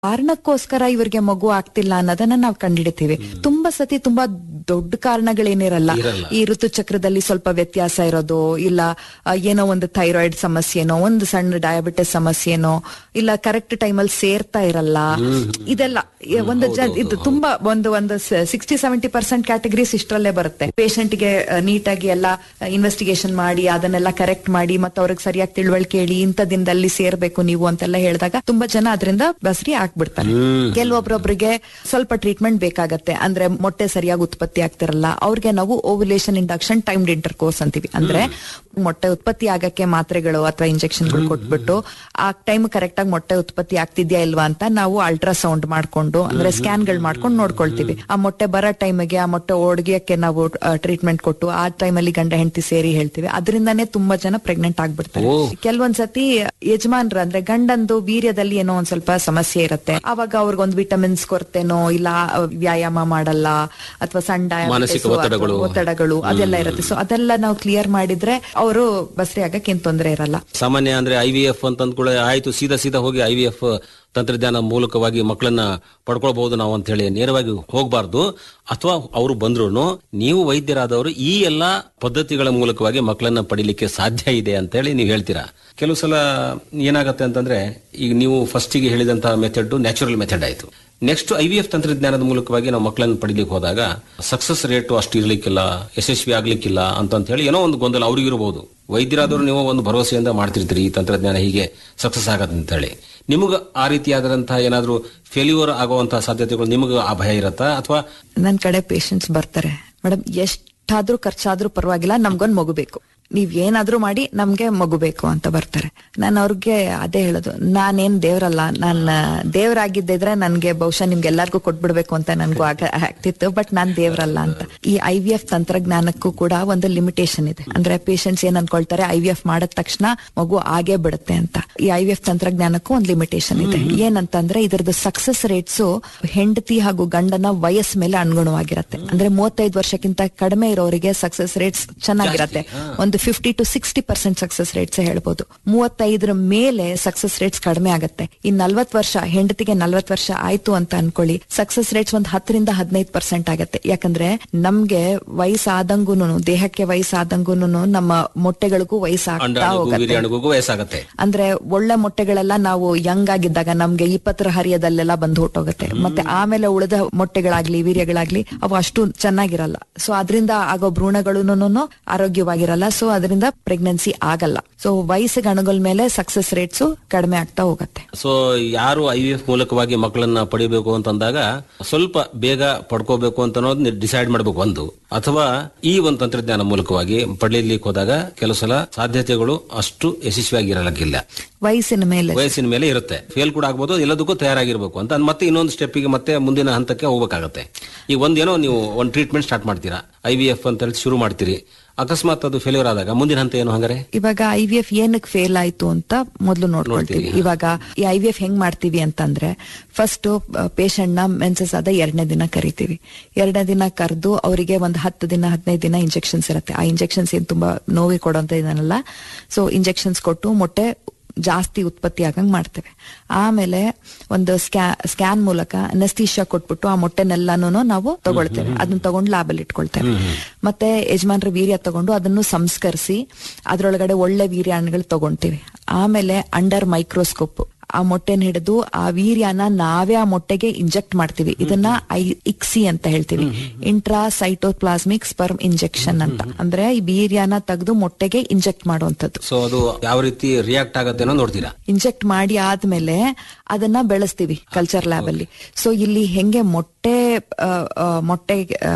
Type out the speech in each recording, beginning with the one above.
ಕಾರಣಕ್ಕೋಸ್ಕರ ಇವ್ರಿಗೆ ಮಗು ಆಗ್ತಿಲ್ಲ ಅನ್ನೋದನ್ನ ನಾವು ಕಂಡಿಡಿತೀವಿ ತುಂಬಾ ಸತಿ ತುಂಬಾ ದೊಡ್ಡ ಕಾರಣಗಳೇನಿರಲ್ಲ ಇರಲ್ಲ. ಈ ಋತುಚಕ್ರದಲ್ಲಿ ಸ್ವಲ್ಪ ವ್ಯತ್ಯಾಸ ಇರೋದು ಇಲ್ಲ ಆ, ಏನೋ ಒಂದು ಥೈರಾಯ್ಡ್ ಸಮಸ್ಯೆನೋ ಒಂದು ಸಣ್ಣ ಡಯಾಬಿಟಿಸ್ ಸಮಸ್ಯೆನೋ ಇಲ್ಲ ಕರೆಕ್ಟ್ ಟೈಮಲ್ಲಿ ಸೇರ್ತಾ ಇರಲ್ಲ ಇದೆಲ್ಲ ಈ ಒಂದು ಜ ಇದು ತುಂಬಾ ಒಂದು ಒಂದು ಸಿಕ್ಸ್ಟಿ ಸೆವೆಂಟಿ ಪರ್ಸೆಂಟ್ ಕ್ಯಾಟಗರೀಸ್ ಇಷ್ಟರಲ್ಲೇ ಬರುತ್ತೆ Patient ಗೆ ನೀಟಾಗಿ ಎಲ್ಲ ಇನ್ವೆಸ್ಟಿಗೇಷನ್ ಮಾಡಿ ಅದನ್ನೆಲ್ಲ ಕರೆಕ್ಟ್ ಮಾಡಿ ಮತ್ತೆ ಅವ್ರಿಗೆ ಸರಿಯಾಗಿ ತಿಳುವಳಿಕೆ ಹೇಳಿ ಇಂಥ ದಿನದಲ್ಲಿ ಸೇರ್ಬೇಕು ನೀವು ಅಂತೆಲ್ಲ ಹೇಳಿದಾಗ ತುಂಬಾ ಜನ ಅದರಿಂದ ಬಸರಿ ಆಗ್ಬಿಡ್ತಾರೆ ಕೆಲವೊಬ್ರೊಬ್ರಿಗೆ ಸ್ವಲ್ಪ ಟ್ರೀಟ್ಮೆಂಟ್ ಬೇಕಾಗತ್ತೆ ಅಂದ್ರೆ ಮೊಟ್ಟೆ ಸರಿಯಾಗಿ ಉತ್ಪತ್ತಿ ಆಗ್ತಿರಲ್ಲ ಅವ್ರಿಗೆ ನಾವು ovulation induction timed intercourse ಅಂತೀವಿ ಅಂದ್ರೆ ಮೊಟ್ಟೆ ಉತ್ಪತ್ತಿ ಆಗಕ್ಕೆ ಮಾತ್ರೆಗಳು ಅಥವಾ ಇಂಜೆಕ್ಷನ್ಗಳು ಕೊಟ್ಬಿಟ್ಟು ಆ ಟೈಮ್ ಕರೆಕ್ಟ್ ಆಗಿ ಮೊಟ್ಟೆ ಉತ್ಪತ್ತಿ ಆಗ್ತಿದ್ಯಾ ಇಲ್ವಾ ಅಂತ ನಾವು ಅಲ್ಟ್ರಾಸೌಂಡ್ ಮಾಡ್ಕೊಂಡು ಅಂದ್ರೆ ಸ್ಕ್ಯಾನ್ ಗಳು ಮಾಡ್ಕೊಂಡು ನೋಡ್ಕೊಳ್ತೀವಿ ಆ ಮೊಟ್ಟೆ ಬರೋ ಟೈಮಿಗೆ ಆ ಮೊಟ್ಟೆ ಓಡ್ಗಿಯಕ್ಕೆ ನಾವು ಟ್ರೀಟ್ಮೆಂಟ್ ಕೊಟ್ಟು ಆ ಟೈಮಲ್ಲಿ ಗಂಡ ಹೆಂಡತಿ ಸೇರಿ ಹೇಳ್ತೀವಿ ಅದರಿಂದಾನೇ ತುಂಬಾ ಜನ ಪ್ರೆಗ್ನೆಂಟ್ ಆಗ್ಬಿಡ್ತಾರೆ ಓ. ಕೆಲವೊಂದ್ಸತಿ ಯಜಮಾನ್ರ ಅಂದ್ರೆ ಗಂಡಂದು ವೀರ್ಯದಲ್ಲಿ ಏನೋ ಒಂದ್ ಸ್ವಲ್ಪ ಸಮಸ್ಯೆ ಇರುತ್ತೆ ಅವಾಗ ಅವ್ರಿಗೊಂದು ವಿಟಮಿನ್ಸ್ ಕೊರತೆನೋ ಇಲ್ಲ ವ್ಯಾಯಾಮ ಮಾಡಲ್ಲ ಅಥವಾ ಸಣ್ಣ diabetes ಮಾನಸಿಕ ಅಥವಾ ಒತ್ತಡಗಳು. ಒತ್ತಡಗಳು ಅದೆಲ್ಲ ಇರುತ್ತೆ ಸೊ ಅದೆಲ್ಲ ನಾವು ಕ್ಲಿಯರ್ ಮಾಡಿದ್ರೆ ಅವರು ಬಸ್ರಿ ಆಗಕ್ಕೆ ಏನ್ ತೊಂದರೆ ಇರಲ್ಲ ಸಾಮಾನ್ಯ ಅಂದ್ರೆ ಐ ವಿ ಎಫ್ ಅಂತ ಕೂಡ ಆಯ್ತು ಸೀದಾ ಸೀದಾ ಹೋಗಿ ಐ ವಿ ಎಫ್ ತಂತ್ರಜ್ಞಾನ ಮೂಲಕವಾಗಿ ಮಕ್ಕಳನ್ನ ಪಡ್ಕೊಳ್ಬಹುದು ನಾವು ಅಂತ ಹೇಳಿ ನೇರವಾಗಿ ಹೋಗಬಾರ್ದು ಅಥವಾ ಅವರು ಬಂದ್ರು ನೀವು ವೈದ್ಯರಾದವರು ಈ ಎಲ್ಲಾ ಪದ್ಧತಿಗಳ ಮೂಲಕವಾಗಿ ಮಕ್ಕಳನ್ನ ಪಡಿಲಿಕ್ಕೆ ಸಾಧ್ಯ ಇದೆ ಅಂತ ಹೇಳಿ ನೀವು ಹೇಳ್ತೀರಾ ಕೆಲವು ಸಲ ಏನಾಗತ್ತೆ ಅಂತಂದ್ರೆ ಈಗ ನೀವು ಫಸ್ಟಿಗೆ ಹೇಳಿದಂತಹ ಮೆಥಡ್ ನ್ಯಾಚುರಲ್ ಮೆಥಡ್ ಆಯ್ತು ನೆಕ್ಸ್ಟ್ ಐ ವಿ ಎಫ್ ತಂತ್ರಜ್ಞಾನದ ಮೂಲಕವಾಗಿ ನಾವು ಮಕ್ಕಳನ್ನು ಪಡಿಲಿಕ್ಕೆ ಹೋದಾಗ ಸಕ್ಸಸ್ ರೇಟ್ ಅಷ್ಟು ಇರ್ಲಿಕ್ಕಿಲ್ಲ ಯಶಸ್ವಿ ಆಗ್ಲಿಕ್ಕಿಲ್ಲ ಅಂತ ಅಂತ ಹೇಳಿ ಏನೋ ಒಂದು ಗೊಂದಲ ಅವ್ರಿಗಿರಬಹುದು ವೈದ್ಯರಾದವರು ನೀವು ಒಂದು ಭರವಸೆಯಿಂದ ಮಾಡ್ತಿರ್ತೀರಿ ಈ ತಂತ್ರಜ್ಞಾನ ಹೀಗೆ ಸಕ್ಸಸ್ ಆಗತ್ತೆ ಅಂತ ಹೇಳಿ ನಿಮಗೆ ಆ ರೀತಿಯಾದಂತಹ ಏನಾದ್ರೂ ಫೇಲ್ಯೂರ್ ಆಗುವಂತಹ ಸಾಧ್ಯತೆಗಳು ನಿಮಗೆ ಆ ಭಯ ಇರತ್ತಾ ಅಥವಾ ನನ್ ಕಡೆ ಪೇಷಂಟ್ಸ್ ಬರ್ತಾರೆ ಮೇಡಮ್ ಎಷ್ಟಾದ್ರೂ ಖರ್ಚಾದ್ರೂ ಪರವಾಗಿಲ್ಲ ನಮ್ಗೊಂದ್ ಮಗು ಬೇಕು ನೀವ್ ಏನಾದ್ರೂ ಮಾಡಿ ನಮ್ಗೆ ಮಗು ಬೇಕು ಅಂತ ಬರ್ತಾರೆ ನಾನು ಅವ್ರಿಗೆ ಅದೇ ಹೇಳೋದು ನಾನೇನ್ ದೇವ್ರಲ್ಲ ನಾನ್ ದೇವ್ರಾಗಿದ್ದಿದ್ರೆ ನನ್ಗೆ ಬಹುಶಃ ನಿಮ್ಗೆ ಎಲ್ಲಾರ್ಗೂ ಕೊಟ್ಬಿಡ್ಬೇಕು ಅಂತ ನನ್ಗೂ ಆಗ ಆಗ್ತಿತ್ತು ಬಟ್ ನಾನ್ ದೇವ್ರಲ್ಲ ಅಂತ ಈ ಐ ವಿ ಎಫ್ ತಂತ್ರಜ್ಞಾನಕ್ಕೂ ಕೂಡ ಒಂದು ಲಿಮಿಟೇಷನ್ ಇದೆ ಅಂದ್ರೆ ಪೇಷಂಟ್ಸ್ ಏನ್ ಅನ್ಕೊಳ್ತಾರೆ ಐ ವಿ ಎಫ್ ಮಾಡಿದ ತಕ್ಷಣ ಮಗು ಆಗೇ ಬಿಡುತ್ತೆ ಅಂತ ಈ ಐ ವಿ ಎಫ್ ತಂತ್ರಜ್ಞಾನಕ್ಕೂ ಒಂದು ಲಿಮಿಟೇಷನ್ ಇದೆ ಏನಂತಂದ್ರೆ ಇದರದ್ದು ಸಕ್ಸಸ್ ರೇಟ್ಸ್ ಹೆಂಡತಿ ಹಾಗೂ ಗಂಡನ ವಯಸ್ಸು ಮೇಲೆ ಅನುಗುಣವಾಗಿರತ್ತೆ ಅಂದ್ರೆ ಮೂವತ್ತೈದು ವರ್ಷಕ್ಕಿಂತ ಕಡಿಮೆ ಇರೋರಿಗೆ ಸಕ್ಸಸ್ ರೇಟ್ಸ್ ಚೆನ್ನಾಗಿರತ್ತೆ ಒಂದು fifty to sixty percent success rates ಹೇಳ್ಬೋದು ಮೂವತ್ತೈದರ ಮೇಲೆ ಸಕ್ಸಸ್ ರೇಟ್ಸ್ ಕಡಿಮೆ ಆಗತ್ತೆ ಇನ್ ನಲ್ವತ್ ವರ್ಷ ಹೆಂಡತಿಗೆ ನಲ್ವತ್ ವರ್ಷ ಆಯ್ತು ಅಂತ ಅನ್ಕೊಳ್ಳಿ ಸಕ್ಸಸ್ ರೇಟ್ಸ್ ಒಂದ್ ಹತ್ತರಿಂದ ಹದಿನೈದು ಪರ್ಸೆಂಟ್ ಆಗತ್ತೆ ಯಾಕಂದ್ರೆ ನಮ್ಗೆ ವಯಸ್ಸಾದಂಗೂನು ದೇಹಕ್ಕೆ ವಯಸ್ಸಾದಂಗೂನು ನಮ್ಮ ಮೊಟ್ಟೆಗಳಿಗೂ ವಯಸ್ಸಾಗ್ತಾ ಅಂಡಾಣುಗೂ ಹೋಗತ್ತೆ ವೀರ್ಯಾಣುಗೂ ವಯಸ್ಸಾಗತ್ತೆ ಅಂದ್ರೆ ಒಳ್ಳೆ ಮೊಟ್ಟೆಗಳೆಲ್ಲ ನಾವು ಯಂಗ್ ಆಗಿದ್ದಾಗ ನಮ್ಗೆ ಇಪ್ಪತ್ತರ ಹರಿಯದಲ್ಲೆಲ್ಲ ಬಂದು ಹೊಟ್ಟೋಗುತ್ತೆ ಮತ್ತೆ ಆಮೇಲೆ ಉಳಿದ ಮೊಟ್ಟೆಗಳಾಗ್ಲಿ ವೀರ್ಯಗಳಾಗ್ಲಿ ಅವು ಅಷ್ಟು ಚೆನ್ನಾಗಿರಲ್ಲ ಸೊ ಅದರಿಂದ ಆಗೋ ಭ್ರೂಣಗಳು ಆರೋಗ್ಯವಾಗಿರಲ್ಲ ಸೊ ಅದರಿಂದ ಪ್ರೆಗ್ನೆನ್ಸಿ ಆಗಲ್ಲ ಸೊ ವಯಸ್ಸಿಗೆ ಅಣುಗಳ ಮೇಲೆ ಸಕ್ಸಸ್ ರೇಟ್ಸ್ ಕಡಿಮೆ ಆಗ್ತಾ ಹೋಗುತ್ತೆ ಸೊ ಯಾರು ಐ ವಿ ಎಫ್ ಮೂಲಕವಾಗಿ ಮಕ್ಕಳನ್ನ ಪಡಿಬೇಕು ಅಂತಂದಾಗ ಸ್ವಲ್ಪ ಬೇಗ ಪಡ್ಕೋಬೇಕು ಅಂತ ಅನ್ನೋದು ಡಿಸೈಡ್ ಮಾಡಬೇಕು ಒಂದು ಅಥವಾ ಈ ಒಂದು ತಂತ್ರಜ್ಞಾನ ಮೂಲಕವಾಗಿ ಪಡೀಲಿಕ್ಕೆ ಹೋದಾಗ ಕೆಲವು ಸಲ ಸಾಧ್ಯತೆಗಳು ಅಷ್ಟು ಯಶಸ್ವಿಯಾಗಿ ಇರಲಿಕ್ಕಿಲ್ಲ ವಯಸ್ಸಿನ ಮೇಲೆ ವಯಸ್ಸಿನ ಮೇಲೆ ಇರುತ್ತೆ ಫೇಲ್ ಕೂಡ ಆಗ್ಬೋದು ಎಲ್ಲದಕ್ಕೂ ತಯಾರಾಗಿರ್ಬೇಕು ಅಂತ ಅದ್ ಮತ್ತೆ ಇನ್ನೊಂದು ಸ್ಟೆಪ್ಪಿಗೆ ಮತ್ತೆ ಮುಂದಿನ ಹಂತಕ್ಕೆ ಹೋಗ್ಬೇಕಾಗತ್ತೆ ಈಗ ಒಂದೇನೋ ನೀವು ಒಂದು ಟ್ರೀಟ್ಮೆಂಟ್ ಸ್ಟಾರ್ಟ್ ಮಾಡ್ತೀರಾ ಐ ವಿ ಎಫ್ ಅಂತ ಹೇಳಿ ಶುರು ಮಾಡ್ತೀರಿ ಅಕಸ್ಮಾತ್ ಅದು ಫೇಲ್ಯೂರ್ ಆದಾಗ ಮುಂದಿನ ಹಂತ ಏನು ಹಂಗಾರೆ ಇವಾಗ ಐ ವಿ ಎಫ್ ಏನಕ್ಕೆ ಫೇಲ್ ಆಯ್ತು ಅಂತ ಮೊದಲು ನೋಡ್ಕೊಳ್ತೀವಿ ಇವಾಗ ಈ ಐ ವಿ ಎಫ್ ಹೆಂಗ್ ಮಾಡ್ತೀವಿ ಅಂತಂದ್ರೆ ಫಸ್ಟ್ ಪೇಷಂಟ್ ನ ಮೆನ್ಸಸ್ ಆದ ಎರಡನೇ ದಿನ ಕರಿತೀವಿ ಎರಡನೇ ದಿನ ಕರೆದು ಅವರಿಗೆ ಒಂದು ಹತ್ತು ದಿನ ಹದಿನೈದು ದಿನ ಇಂಜೆಕ್ಷನ್ಸ್ ಇರುತ್ತೆ ಆ ಇಂಜೆಕ್ಷನ್ಸ್ ಏನ್ ತುಂಬಾ ನೋವಿ ಕೊಡೋಂತ ಇದನ್ನಲ್ಲ ಸೊ ಇಂಜೆಕ್ಷನ್ಸ್ ಕೊಟ್ಟು ಮೊಟ್ಟೆ ಜಾಸ್ತಿ ಉತ್ಪತ್ತಿ ಆಗಂಗ್ ಮಾಡ್ತೇವೆ ಆಮೇಲೆ ಒಂದು ಸ್ಕ್ಯಾ ಸ್ಕ್ಯಾನ್ ಮೂಲಕ ಅನಸ್ತೀಶಾ ಕೊಟ್ಬಿಟ್ಟು ಆ ಮೊಟ್ಟೆನೆಲ್ಲಾನು ನಾವು ತಗೊಳ್ತೇವೆ ಅದನ್ನ ತಗೊಂಡು ಲ್ಯಾಬಲ್ಲಿ ಇಟ್ಕೊಳ್ತೇವೆ ಮತ್ತೆ ಯಜಮಾನ್ರ ವೀರ್ಯ ತಗೊಂಡು ಅದನ್ನು ಸಂಸ್ಕರಿಸಿ ಅದ್ರೊಳಗಡೆ ಒಳ್ಳೆ ವೀರ್ಯಾಣುಗಳು ತಗೊಂತೀವಿ ಆಮೇಲೆ ಅಂಡರ್ ಮೈಕ್ರೋಸ್ಕೋಪ್ ಆ ಮೊಟ್ಟೆನ ಹಿಡಿದು ಆ ವೀರ್ಯನ ನಾವೇ ಆ ಮೊಟ್ಟೆಗೆ ಇಂಜೆಕ್ಟ್ ಮಾಡ್ತೀವಿ ಇದನ್ನ ಐ ಇಕ್ಸಿ ಅಂತ ಹೇಳ್ತೀವಿ ಇಂಟ್ರಾ ಸೈಟೋಪ್ಲಾಸ್ಮಿಕ್ ಸ್ಪರ್ಮ್ ಇಂಜೆಕ್ಷನ್ ಅಂತ ಅಂದ್ರೆ ಈ ವೀರ್ಯನ ತೆಗೆದು ಮೊಟ್ಟೆಗೆ ಇಂಜೆಕ್ಟ್ ಮಾಡುವಂತದ್ದು ಸೊ ಅದು ಯಾವ ರೀತಿ ರಿಯಾಕ್ಟ್ ಆಗತ್ತೆ ಅನ್ನೋ ನೋಡ್ತೀರಾ ಇಂಜೆಕ್ಟ್ ಮಾಡಿ ಆದ್ಮೇಲೆ ಅದನ್ನ ಬೆಳೆಸ್ತೀವಿ ಕಲ್ಚರ್ ಲ್ಯಾಬ್ ಅಲ್ಲಿ ಸೊ ಇಲ್ಲಿ ಹೆಂಗೆ ಮೊಟ್ಟೆ ಆ, ಆ, ಮೊಟ್ಟೆ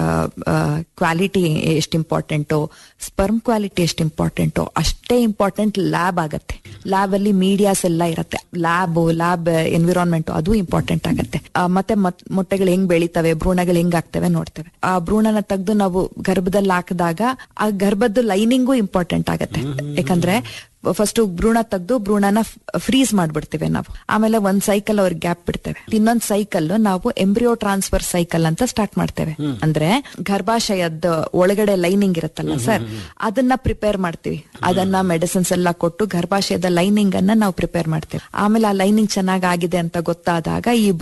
ಕ್ವಾಲಿಟಿ ಎಷ್ಟು ಇಂಪಾರ್ಟೆಂಟು ಸ್ಪರ್ಮ್ ಕ್ವಾಲಿಟಿ ಎಷ್ಟು ಇಂಪಾರ್ಟೆಂಟು ಅಷ್ಟೇ ಇಂಪಾರ್ಟೆಂಟ್ ಲ್ಯಾಬ್ ಆಗತ್ತೆ ಲ್ಯಾಬ್ ಅಲ್ಲಿ ಮೀಡಿಯಾಸ್ ಎಲ್ಲ ಇರುತ್ತೆ ಲ್ಯಾಬ್ ಲ್ಯಾಬ್ ಎನ್ವಿರಾನ್ಮೆಂಟ್ ಅದು ಇಂಪಾರ್ಟೆಂಟ್ ಆಗತ್ತೆ ಆ, ಮತ್ತೆ ಮತ್- ಮೊಟ್ಟೆಗಳು ಹೆಂಗ್ ಬೆಳಿತವೆ ಭ್ರೂಣಗಳು ಹೆಂಗ್ ಆಗ್ತವೆ ನೋಡ್ತೇವೆ ಆ ಭ್ರೂಣನ ತೆಗೆದು ನಾವು ಗರ್ಭದಲ್ಲಿ ಹಾಕಿದಾಗ ಆ ಗರ್ಭದ ಲೈನಿಂಗು ಇಂಪಾರ್ಟೆಂಟ್ ಆಗತ್ತೆ ಯಾಕಂದ್ರೆ ಫಸ್ಟ್ ಭ್ರೂಣ ತೆಗೆದು ಭ್ರೂಣನ ಫ್ರೀಸ್ ಮಾಡ್ಬಿಡ್ತೇವೆ ನಾವು ಆಮೇಲೆ ಒಂದ್ ಸೈಕಲ್ ಅವ್ರಿಗೆ ಗ್ಯಾಪ್ ಬಿಡ್ತೇವೆ ಇನ್ನೊಂದ್ ಸೈಕಲ್ ನಾವು ಎಂಬ್ರಿಯೋ ಟ್ರಾನ್ಸ್ಫರ್ ಸೈಕಲ್ ಅಂತ ಸ್ಟಾರ್ಟ್ ಮಾಡ್ತೇವೆ ಅಂದ್ರೆ ಗರ್ಭಾಶಯದ ಒಳಗಡೆ ಲೈನಿಂಗ್ ಇರುತ್ತಲ್ಲ ಸರ್ ಅದನ್ನ ಪ್ರಿಪೇರ್ ಮಾಡ್ತೀವಿ ಅದನ್ನ ಮೆಡಿಸಿನ್ಸ್ ಎಲ್ಲ ಕೊಟ್ಟು ಗರ್ಭಾಶಯದ ಲೈನಿಂಗ್ ಅನ್ನ ನಾವು ಪ್ರಿಪೇರ್ ಮಾಡ್ತೇವೆ ಆಮೇಲೆ ಆ ಲೈನಿಂಗ್ ಚೆನ್ನಾಗ್ ಆಗಿದೆ ಅಂತ ಗೊತ್ತಾದಾಗ ಈ